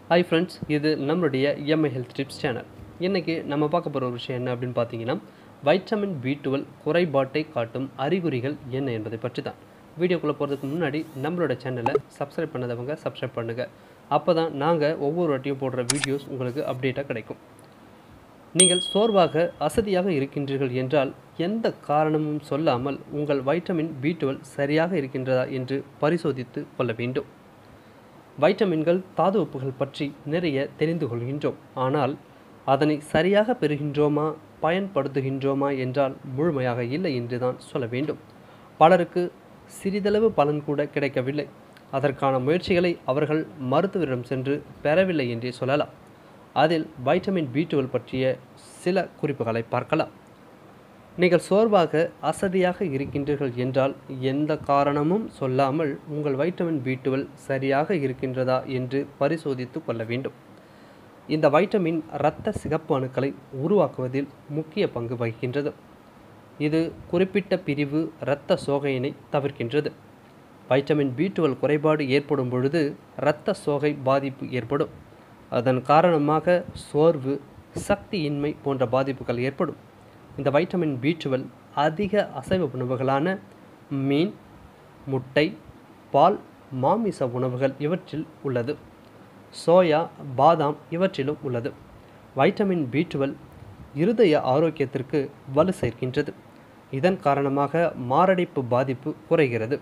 hi friends இது நம்மளுடைய Mi health tips channel இன்றைக்கி நம்ம பார்க்க போகிற ஒரு விஷயம் என்ன அப்படின்னு பார்த்தீங்கன்னா வைட்டமின் பி டுவெல் குறைபாட்டை காட்டும் அறிகுறிகள் என்ன என்பதை பற்றி தான் வீடியோக்குள்ளே போகிறதுக்கு முன்னாடி நம்மளோட சேனலை சப்ஸ்கிரைப் பண்ணாதவங்க சப்ஸ்கிரைப் பண்ணுங்கள் அப்போ தான் நாங்கள் ஒவ்வொரு வாட்டியும் போடுற வீடியோஸ் உங்களுக்கு அப்டேட்டாக கிடைக்கும் நீங்கள் சோர்வாக அசதியாக இருக்கின்றீர்கள் என்றால் எந்த காரணமும் சொல்லாமல் உங்கள் வைட்டமின் பி டுவெல் சரியாக இருக்கின்றதா என்று பரிசோதித்து கொள்ள வேண்டும் வைட்டமின்கள் தாது உப்புகள் பற்றி நிறைய தெரிந்து கொள்கின்றோம் ஆனால் அதனை சரியாக பெறுகின்றோமா பயன்படுத்துகின்றோமா என்றால் முழுமையாக இல்லை என்று தான் சொல்ல வேண்டும் பலருக்கு சிறிதளவு பலன் கூட கிடைக்கவில்லை அதற்கான முயற்சிகளை அவர்கள் மருத்துவரிடம் சென்று பெறவில்லை என்றே சொல்லலாம் அதில் வைட்டமின் பி டுவெல் பற்றிய சில குறிப்புகளை பார்க்கலாம் நீங்கள் சோர்வாக அசதியாக இருக்கின்றீர்கள் என்றால் எந்த காரணமும் சொல்லாமல் உங்கள் வைட்டமின் பி டுவெல் சரியாக இருக்கின்றதா என்று பரிசோதித்து கொள்ள வேண்டும் இந்த வைட்டமின் இரத்த சிகப்பு அணுக்களை உருவாக்குவதில் முக்கிய பங்கு வகிக்கின்றது இது குறிப்பிட்ட பிரிவு இரத்த சோகையினை தவிர்க்கின்றது வைட்டமின் பி டுவெல் குறைபாடு ஏற்படும் பொழுது இரத்த சோகை பாதிப்பு ஏற்படும் அதன் காரணமாக சோர்வு சக்தியின்மை போன்ற பாதிப்புகள் ஏற்படும் இந்த வைட்டமின் பி டுவெல் அதிக அசைவ உணவுகளான மீன் முட்டை பால் மாமிச உணவுகள் இவற்றில் உள்ளது சோயா பாதாம் இவற்றிலும் உள்ளது வைட்டமின் பி டுவெல் இருதய ஆரோக்கியத்திற்கு வலு சேர்க்கின்றது இதன் காரணமாக மாரடைப்பு பாதிப்பு குறைகிறது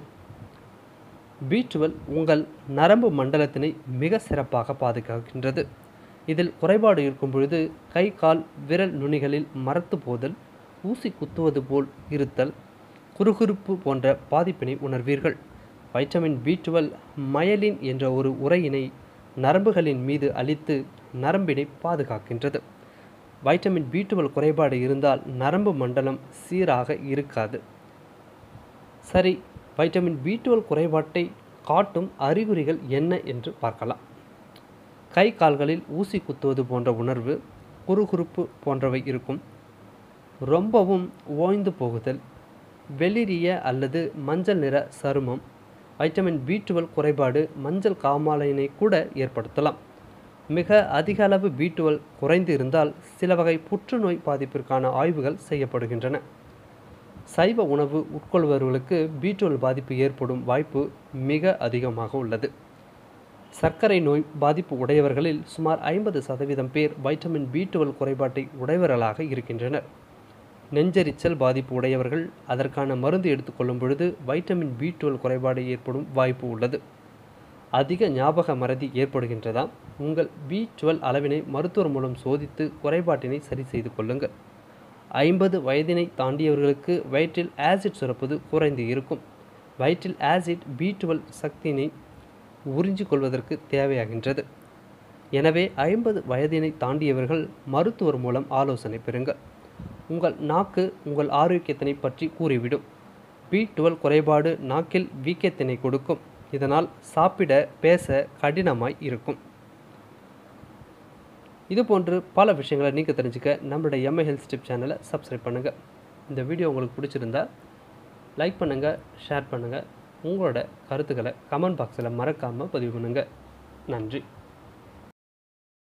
பி டுவெல் உங்கள் நரம்பு மண்டலத்தினை மிக சிறப்பாக பாதுகாக்கின்றது இதில் குறைபாடு இருக்கும் பொழுது கை கால் விரல் நுனிகளில் மரத்து போதல் ஊசி குத்துவது போல் இருத்தல் குறுகுறுப்பு போன்ற பாதிப்பினை உணர்வீர்கள் வைட்டமின் பி டுவெல் மயலின் என்ற ஒரு உரையினை நரம்புகளின் மீது அளித்து நரம்பினை பாதுகாக்கின்றது வைட்டமின் பி டுவெல் குறைபாடு இருந்தால் நரம்பு மண்டலம் சீராக இருக்காது சரி வைட்டமின் பி டுவெல் குறைபாட்டை காட்டும் அறிகுறிகள் என்ன என்று பார்க்கலாம் கை கால்களில் ஊசி குத்துவது போன்ற உணர்வு குறுகுறுப்பு போன்றவை இருக்கும் ரொம்பவும் ஓய்ந்து போகுதல் வெளிரிய அல்லது மஞ்சள் நிற சருமம் வைட்டமின் பி டுவெல் குறைபாடு மஞ்சள் காமாலையினை கூட ஏற்படுத்தலாம் மிக அதிக அளவு பி டுவெல் குறைந்து இருந்தால் சில வகை புற்றுநோய் பாதிப்பிற்கான ஆய்வுகள் செய்யப்படுகின்றன சைவ உணவு உட்கொள்பவர்களுக்கு பி டுவெல் பாதிப்பு ஏற்படும் வாய்ப்பு மிக அதிகமாக உள்ளது சர்க்கரை நோய் பாதிப்பு உடையவர்களில் சுமார் ஐம்பது சதவீதம் பேர் வைட்டமின் பி டுவெல் குறைபாட்டை உடையவர்களாக இருக்கின்றனர் நெஞ்செரிச்சல் பாதிப்பு உடையவர்கள் அதற்கான மருந்து எடுத்துக்கொள்ளும் பொழுது வைட்டமின் பி டுவெல் குறைபாடு ஏற்படும் வாய்ப்பு உள்ளது அதிக ஞாபக மறதி ஏற்படுகின்றதா உங்கள் பி டுவெல் அளவினை மருத்துவர் மூலம் சோதித்து குறைபாட்டினை சரி செய்து கொள்ளுங்கள் ஐம்பது வயதினை தாண்டியவர்களுக்கு வயிற்றில் ஆசிட் சுரப்பது குறைந்து இருக்கும் வயிற்றில் ஆசிட் பி டுவெல் சக்தியினை உறிஞ்சிக் கொள்வதற்கு தேவையாகின்றது எனவே ஐம்பது வயதினை தாண்டியவர்கள் மருத்துவர் மூலம் ஆலோசனை பெறுங்கள் உங்கள் நாக்கு உங்கள் ஆரோக்கியத்தினை பற்றி கூறிவிடும் பி டுவெல் குறைபாடு நாக்கில் வீக்கத்தினை கொடுக்கும் இதனால் சாப்பிட பேச கடினமாய் இருக்கும் இது போன்று பல விஷயங்களை நீங்கள் தெரிஞ்சுக்க நம்மளுடைய எம்ஐ ஹெல்த் ஸ்டிப் சேனலை சப்ஸ்கிரைப் பண்ணுங்கள் இந்த வீடியோ உங்களுக்கு பிடிச்சிருந்தா லைக் பண்ணுங்கள் ஷேர் பண்ணுங்கள் உங்களோட கருத்துக்களை கமெண்ட் பாக்ஸில் மறக்காமல் பதிவு பண்ணுங்கள் நன்றி